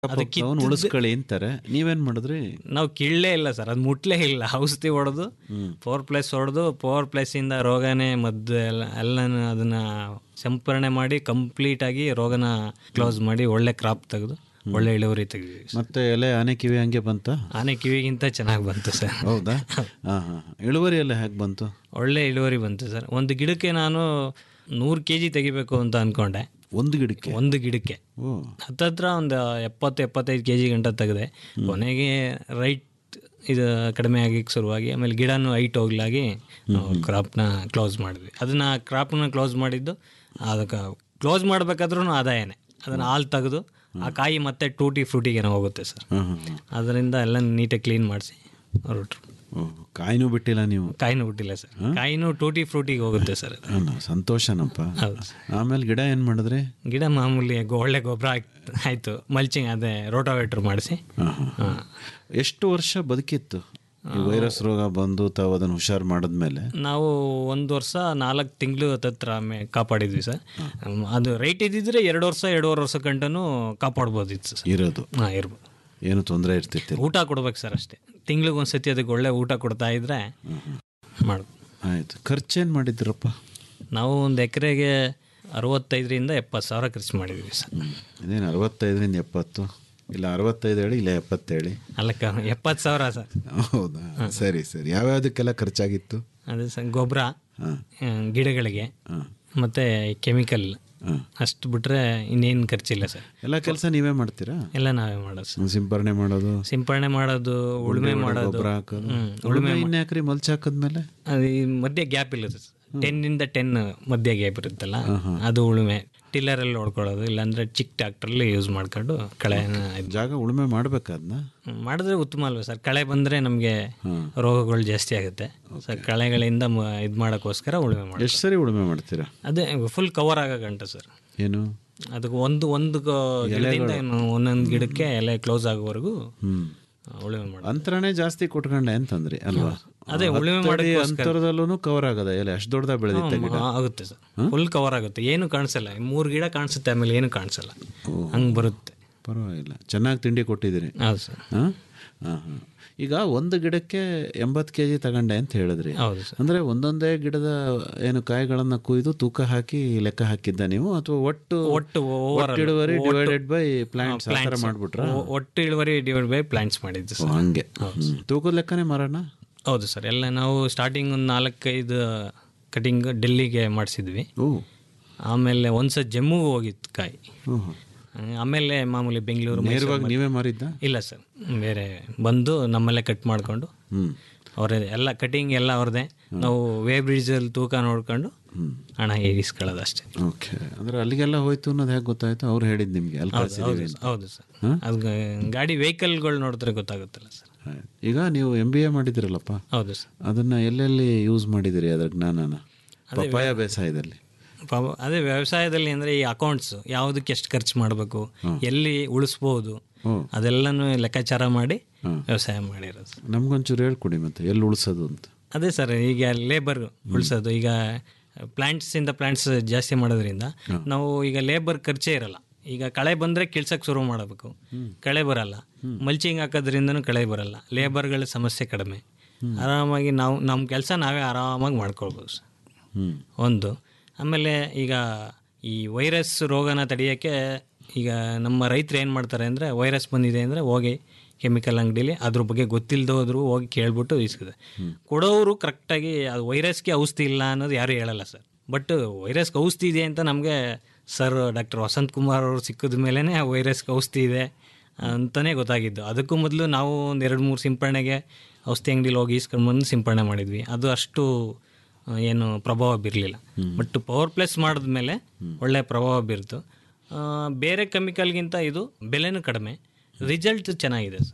ಅವನು ಉಳಿಸ್ಕೊಳ್ಳಿ ಅಂತಾರೆ ನೀವೇನ್ ಮಾಡಿದ್ರಿ ನಾವು ಕೀಳಲೇ ಇಲ್ಲ ಸರ್ ಅದು ಮುಟ್ಲೇ ಇಲ್ಲ ಔಷಧಿ ಹೊಡೆದು ಫೋರ್ ಪ್ಲಸ್ ಹೊಡೆದು ಫೋರ್ ಪ್ಲಸ್ಸಿಂದ ರೋಗನೇ ಮದ್ದು ಎಲ್ಲ ಎಲ್ಲನೂ ಅದನ್ನ ಸಂಪರಣೆ ಮಾಡಿ ಕಂಪ್ಲೀಟ್ ಆಗಿ ರೋಗನ ಕ್ಲೋಸ್ ಮಾಡಿ ಒಳ್ಳೆ ಕ್ರಾಪ್ ತೆಗೆದು ಒಳ್ಳೆ ಇಳುವರಿ ತೆಗೆದ್ವಿ ಮತ್ತೆ ಎಲೆ ಆನೆ ಕಿವಿ ಹಂಗೆ ಬಂತ ಆನೆ ಕಿವಿಗಿಂತ ಚೆನ್ನಾಗಿ ಬಂತು ಸರ್ ಹೌದಾ ಹಾ ಹಾ ಇಳುವರಿ ಎಲ್ಲ ಹೇಗೆ ಬಂತು ಒಳ್ಳೆ ಇಳುವರಿ ಬಂತು ಸರ್ ಒಂದು ಗಿಡಕ್ಕೆ ನಾನು ನೂರು ಕೆ ಜಿ ತೆಗಿಬೇಕು ಅಂತ ಅಂದ್ಕೊಂಡೆ ಒಂದು ಗಿಡಕ್ಕೆ ಒಂದು ಗಿಡಕ್ಕೆ ಓ ಹತ್ತತ್ರ ಒಂದು ಎಪ್ಪತ್ತು ಎಪ್ಪತ್ತೈದು ಕೆ ಜಿ ಗಂಟ ತೆಗೆದೆ ಕೊನೆಗೆ ರೈಟ್ ಇದು ಕಡಿಮೆ ಆಗಿಕ್ಕೆ ಶುರುವಾಗಿ ಆಮೇಲೆ ಗಿಡನೂ ಹೈಟ್ ಹೋಗ್ಲಾಗಿ ಕ್ರಾಪ್ನ ಕ್ಲೋಸ್ ಮಾಡಿದ್ವಿ ಅದನ್ನು ಕ್ರಾಪ್ನ ಕ್ಲೋಸ್ ಮಾಡಿದ್ದು ಅದಕ್ಕೆ ಕ್ಲೋಸ್ ಮಾಡಬೇಕಾದ್ರೂ ಆದಾಯನೇ ಅದನ್ನು ಹಾಲು ತೆಗೆದು ಆ ಕಾಯಿ ಮತ್ತೆ ಟೂಟಿ ಫ್ರೂಟಿಗೆ ಹೋಗುತ್ತೆ ಸರ್ ಹಾ ಹಾ ಹಾ ಅದರಿಂದ ಎಲ್ಲ ನೀಟಾಗಿ ಕ್ಲೀನ್ ಮಾಡಿಸಿ ಹೊರಟ್ರು ಓ ಕಾಯಿನೂ ಬಿಟ್ಟಿಲ್ಲ ನೀವು ಕಾಯಿನೂ ಬಿಟ್ಟಿಲ್ಲ ಸರ್ ಕಾಯಿನೂ ಟೂಟಿ ಫ್ರೂಟಿಗೆ ಹೋಗುತ್ತೆ ಸರ್ ಅದು. ಅಲ್ಲ, ಸಂತೋಷನಪ್ಪ ಹೌದು ಸರ್. ಆಮೇಲೆ ಗಿಡ ಏನ್ ಮಾಡಿದ್ರಿ ಗಿಡ ಮಾಮೂಲಿ ಗೊ- ಒಳ್ಳೆ ಗೊಬ್ಬರ ಆಯ್ತು ಮಲ್ಚಿಂಗ್ ಅದೇ ರೋಟೋವೇಟ್ರ್ ಮಾಡಿಸಿ ಹಾ, ಹಾ, ಹಾ. ಎಷ್ಟು ವರ್ಷ ಬದುಕಿತ್ತು ಈ ವೈರಸ್ ರೋಗ ಬಂದು ತಾವು ಅದನ್ನು ಹುಷಾರು ಮಾಡಿದ್ಮೇಲೆ ನಾವು ಒಂದು ವರ್ಷ ನಾಲ್ಕು ತಿಂಗಳು ಹತ್ತತ್ರ ಮೇ ಕಾಪಾಡಿದ್ವಿ ಸರ್ ಅದು ರೈಟ್ ಇದ್ದಿದ್ರೆ ಎರಡು ವರ್ಷ ಎರಡೂವರೆ ವರ್ಷ ಗಂಟನೂ ಕಾಪಾಡ್ಬೋದಿತ್ತು ಸರ್ ಇರೋದು ಹಾಂ ಇರ್ಬೋದು ಏನು ತೊಂದರೆ ಇರ್ತಿತ್ತು ಊಟ ಕೊಡ್ಬೇಕು ಸರ್ ಅಷ್ಟೇ ತಿಂಗ್ಳಿಗೆ ಒಂದು ಸತಿ ಅದಕ್ಕೆ ಒಳ್ಳೆ ಊಟ ಕೊಡ್ತಾ ಇದ್ರೆ ಮಾಡ್ಬೋದು ಆಯ್ತು ಖರ್ಚೇನು ಮಾಡಿದ್ರಪ್ಪ ನಾವು ಒಂದು ಎಕರೆಗೆ ಅರವತ್ತೈದರಿಂದ ಎಪ್ಪತ್ತು ಸಾವಿರ ಖರ್ಚು ಮಾಡಿದ್ವಿ ಸರ್ ಇದೇನು ಅರವತ್ತೈದರಿಂದ ಎಪ್ಪತ್ತು ಇಲ್ಲ ಅರವತ್ತೈದು ಹೇಳಿ ಇಲ್ಲ ಎಪ್ಪತ್ತು ಹೇಳಿ ಅಲ್ಲಕ್ಕ ಎಪ್ಪತ್ತು ಸಾವಿರ ಸರ್ ಹೌದಾ ಸರಿ ಸರಿ ಯಾವ್ಯಾವುದಕ್ಕೆಲ್ಲ ಖರ್ಚಾಗಿತ್ತು ಅದೇ ಸರ್ ಗೊಬ್ಬರ ಹಾಂ ಗಿಡಗಳಿಗೆ ಹಾಂ ಮತ್ತು ಕೆಮಿಕಲ್ ಹಾಂ ಅಷ್ಟು ಬಿಟ್ಟರೆ ಇನ್ನೇನು ಖರ್ಚಿಲ್ಲ ಸರ್ ಎಲ್ಲ ಕೆಲಸ ನೀವೇ ಮಾಡ್ತೀರಾ ಎಲ್ಲ ನಾವೇ ಮಾಡೋದು ಸರ್ ಸಿಂಪರಣೆ ಮಾಡೋದು ಸಿಂಪರಣೆ ಮಾಡೋದು ಉಳುಮೆ ಮಾಡೋದು ಗೊಬ್ಬರ ಹಾಕೋದು ಹ್ಮ್, ಉಳುಮೆ ಇನ್ನು ಯಾಕ್ರಿ ಮಲ್ಚ್ ಹಾಕಿದ್ಮೇಲೆ ಅದು ಈ ಮಧ್ಯೆ ಗ್ಯಾಪ್ ಇಲ್ಲ ಟೆನ್ ಇಂದ ಟೆನ್ ಮಧ್ಯೆ ಗ್ಯಾಪ್ ಇರುತ್ತಲ್ಲ ಅದು ಉಳುಮೆ ಟಿಲ್ಲರಲ್ಲಿ ಹೊಡ್ಕೊಳ್ಳೋದು ಇಲ್ಲಾಂದ್ರೆ ಚಿಕ್ಕ ಟ್ಯಾಕ್ಟ್ರಲ್ಲಿ ಯೂಸ್ ಮಾಡ್ಕೊಂಡು ಕಳೆನ ಇದ್ ಜಾಗ ಉಳುಮೆ ಮಾಡ್ಬೇಕಾದ್ನ ಮಾಡಿದ್ರೆ ಉತ್ತಮ ಅಲ್ವಾ ಸರ್ ಕಳೆ ಬಂದರೆ ನಮಗೆ ರೋಗಗಳು ಜಾಸ್ತಿ ಆಗುತ್ತೆ ಸರ್ ಕಳೆಗಳಿಂದ ಇದು ಮಾಡೋಕ್ಕೋಸ್ಕರ ಉಳುಮೆ ಮಾಡಿ ಎಷ್ಟು ಸರಿ ಉಳುಮೆ ಮಾಡ್ತೀರಾ ಅದೇ ಫುಲ್ ಕವರ್ ಆಗೋ ಗಂಟ ಸರ್ ಏನು ಅದಕ್ಕೆ ಒಂದು ಒಂದು ಗ- ಗಿಡದಿಂದ ಏನು ಒಂದೊಂದು ಗಿಡಕ್ಕೆ ಎಲೆ ಕ್ಲೋಸ್ ಆಗೋವರೆಗೂ ಹ್ಮ್ ಉಳುಮೆ ಮಾಡೋದು ಅಂತರನೇ ಜಾಸ್ತಿ ಕೊಟ್ಕೊಂಡೆ ಅಂತಂದ್ರಿ ಅಲ್ವಾ ಅದೇ ಉಳುಮೆ ಹತ್ತಡಿ ಅಂತರದಲ್ಲೂ ಕವರ್ ಆಗದ ಎಲ್ಲ ಎಷ್ಟು ದೊಡ್ಡದಾಗ ಬೆಳೆದಿತ್ತ ಗಿಡ ಹಾ, ಆಗುತ್ತೆ ಸರ್ ಫುಲ್ ಕವರ್ ಆಗುತ್ತೆ ಏನು ಕಾಣಿಸಲ್ಲ ಮೂರು ಗಿಡ ಕಾಣಿಸುತ್ತೆ ಆಮೇಲೆ ಏನು ಕಾಣಿಸಲ್ಲ ಹಂಗೆ ಬರುತ್ತೆ ಪರವಾಗಿಲ್ಲ ಚೆನ್ನಾಗಿ ತಿಂಡಿ ಕೊಟ್ಟಿದ್ದೀರಿ ಹೌದು ಸರ್ ಹಾಂ ಹಾಂ ಹಾಂ ಈಗ ಒಂದು ಗಿಡಕ್ಕೆ ಎಂಬತ್ತು ಕೆ ಜಿ ತಗೊಂಡೆ ಅಂತ ಹೇಳಿದ್ರಿ ಹೌದು ಸರ್ ಅಂದ್ರೆ ಒಂದೊಂದೇ ಗಿಡದ ಏನು ಕಾಯಿಗಳನ್ನ ಕುಯ್ದು ತೂಕ ಹಾಕಿ ಲೆಕ್ಕ ಹಾಕಿದ್ದ ನೀವು ಅಥವಾ ಒಟ್ಟು ಒಟ್ಟು ಓವರ್ ಇಳುವರಿ ಡಿವೈಡೆಡ್ ಬೈ ಪ್ಲಾಂಟ್ಸ್ ಆ ಥರ ಮಾಡ್ಬಿಟ್ರ ಒಟ್ಟು ಇಳುವರಿ ಡಿವೈಡ್ ಬೈ ಪ್ಲಾಂಟ್ಸ್ ಮಾಡಿದ್ದು ಸರ್ ಹಂಗೆ ಹ್ಮ್. ತೂಕದ ಲೆಕ್ಕನೇ ಮಾರೋಣ ಹೌದು ಸರ್ ಎಲ್ಲ ನಾವು ಸ್ಟಾರ್ಟಿಂಗ್ ಒಂದು ನಾಲ್ಕೈದು ಕಟಿಂಗ್ ಡೆಲ್ಲಿಗೆ ಮಾಡಿಸಿದ್ವಿ ಓ ಆಮೇಲೆ ಒಂದ್ಸತಿ ಜಮ್ಮುಗೆ ಹೋಗಿತ್ತು ಕಾಯಿ ಓಹೋ. ಆಮೇಲೆ ಮಾಮೂಲಿ ಬೆಂಗಳೂರು ಮೈಸೂರು ನೇರವಾಗಿ ನೀವೇ ಮಾರಿದ್ದ ಇಲ್ಲ ಸರ್ ಬೇರೆ ಬಂದು ನಮ್ಮಲ್ಲೇ ಕಟ್ ಮಾಡಿಕೊಂಡು ಹ್ಮ್ ಅವರೇ ಎಲ್ಲ ಕಟಿಂಗ್ ಎಲ್ಲ ಅವ್ರದ್ದೇ ನಾವು ವೇ ಬ್ರಿಡ್ಜಲ್ಲಿ ತೂಕ ನೋಡ್ಕೊಂಡು ಹಣ ಇಸ್ಕೊಳ್ಳೋದು ಅಷ್ಟೇ ಓಕೆ ಅಂದ್ರೆ ಅಲ್ಲಿಗೆಲ್ಲ ಹೋಯ್ತು ಅನ್ನೋದು ಹೇಗೆ ಗೊತ್ತಾಯ್ತು ಅವ್ರು ಹೇಳಿದ್ ನಿಮ್ಗೆ ಅಲ್ಲಿ ಕಳ್ಸಿದೀವಿ ಅಂತ. ಹೌದು ಸರ್ ಅದು ಗ- ಗಾಡಿ ವೆಹಿಕಲ್ಗಳು ನೋಡಿದ್ರೆ ಗೊತ್ತಾಗುತ್ತಲ್ಲ ಸರ್ ಆಯ್ತು. ಈಗ ನೀವು ಎಂ ಬಿ ಎ ಮಾಡಿದಿರಲ್ಲಪ್ಪ ಹೌದು ಸರ್ ಅದನ್ನ ಎಲ್ಲೆಲ್ಲಿ ಯೂಸ್ ಮಾಡಿದಿರಿ ಅದ್ರ ಜ್ಞಾನನ ಪಪಾಯ ಬೇಸಾಯದಲ್ಲಿ ಪಾಪ ಅದೇ ವ್ಯವಸಾಯದಲ್ಲಿ ಅಂದರೆ ಈ ಅಕೌಂಟ್ಸ್ ಯಾವುದಕ್ಕೆ ಎಷ್ಟು ಖರ್ಚು ಮಾಡಬೇಕು ಎಲ್ಲಿ ಉಳಿಸ್ಬೋದು ಅದೆಲ್ಲನೂ ಲೆಕ್ಕಾಚಾರ ಮಾಡಿ ವ್ಯವಸಾಯ ಮಾಡಿರೋದು ಸರ್. ನಮ್ಗೊಂಚೂರು ಹೇಳ್ಕೊಡಿ ಮತ್ತೆ ಎಲ್ಲಿ ಉಳಿಸೋದು ಅಂತ ಅದೇ ಸರ್ ಈಗ ಲೇಬರ್ ಉಳಿಸೋದು ಈಗ ಪ್ಲಾಂಟ್ಸ್ ಇಂದ ಪ್ಲಾಂಟ್ಸ್ ಜಾಸ್ತಿ ಮಾಡೋದ್ರಿಂದ ನಾವು ಈಗ ಲೇಬರ್ ಖರ್ಚೇ ಇರಲ್ಲ ಈಗ ಕಳೆ ಬಂದರೆ ಕಿಳ್ಸಕ್ಕೆ ಶುರು ಮಾಡಬೇಕು ಕಳೆ ಬರಲ್ಲ ಮಲ್ಚಿಂಗ್ ಹಾಕೋದ್ರಿಂದನೂ ಕಳೆ ಬರಲ್ಲ ಲೇಬರ್ಗಳ ಸಮಸ್ಯೆ ಕಡಿಮೆ ಆರಾಮಾಗಿ ನಾವು ನಮ್ಮ ಕೆಲಸ ನಾವೇ ಆರಾಮಾಗಿ ಮಾಡ್ಕೊಳ್ಬೋದು ಸರ್ ಹ್ಮ್ ಒಂದು ಆಮೇಲೆ ಈಗ ಈ ವೈರಸ್ ರೋಗನ ತಡೆಯೋಕ್ಕೆ ಈಗ ನಮ್ಮ ರೈತರು ಏನು ಮಾಡ್ತಾರೆ ಅಂದರೆ ವೈರಸ್ ಬಂದಿದೆ ಅಂದರೆ ಹೋಗಿ ಕೆಮಿಕಲ್ ಅಂಗಡಿಲಿ ಅದ್ರ ಬಗ್ಗೆ ಗೊತ್ತಿಲ್ಲದೆ ಹೋದ್ರು ಹೋಗಿ ಕೇಳ್ಬಿಟ್ಟು ಇಸ್ಕಿದೆ ಕೊಡೋರು ಕರೆಕ್ಟಾಗಿ ಅದು ವೈರಸ್ಗೆ ಔಷಧಿ ಇಲ್ಲ ಅನ್ನೋದು ಯಾರೂ ಹೇಳಲ್ಲ ಸರ್ ಬಟ್ ವೈರಸ್ಗೆ ಔಷಧಿ ಇದೆ ಅಂತ ನಮಗೆ ಸರ್ ಡಾಕ್ಟರ್ ವಸಂತ್ ಕುಮಾರ್ ಅವರು ಸಿಕ್ಕಿದ ಮೇಲೇ ವೈರಸ್ಗೆ ಔಷಧಿ ಇದೆ ಅಂತಲೇ ಗೊತ್ತಾಗಿದ್ದು ಅದಕ್ಕೂ ಮೊದಲು ನಾವು ಒಂದು ಎರಡು ಮೂರು ಸಿಂಪರಣೆಗೆ ಔಷಧಿ ಅಂಗಡಿಲಿ ಹೋಗಿ ಇಸ್ಕೊಂಡು ಬಂದು ಸಿಂಪರಣೆ ಮಾಡಿದ್ವಿ ಅದು ಅಷ್ಟು ಆ, ಏನು ಪ್ರಭಾವ ಬೀರಲಿಲ್ಲ ಬಟ್ ಪವರ್ ಪ್ಲಸ್ ಮಾಡಿದ್ಮೇಲೆ ಒಳ್ಳೆ ಪ್ರಭಾವ ಬೀರ್ತು ಆ, ಬೇರೆ ಕೆಮಿಕಲ್ಗಿಂತ ಇದು ಬೆಲೆನೂ ಕಡಿಮೆ ರಿಸಲ್ಟ್ ಚೆನ್ನಾಗಿದೆ ಸರ್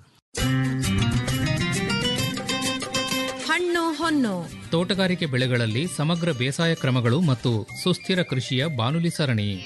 ಹಣ್ಣು ಹೊನ್ನು ತೋಟಗಾರಿಕೆ ಬೆಳೆಗಳಲ್ಲಿ ಸಮಗ್ರ ಬೇಸಾಯ ಕ್ರಮಗಳು ಮತ್ತು ಸುಸ್ಥಿರ ಕೃಷಿಯ ಬಾನುಲಿ ಸರಣಿ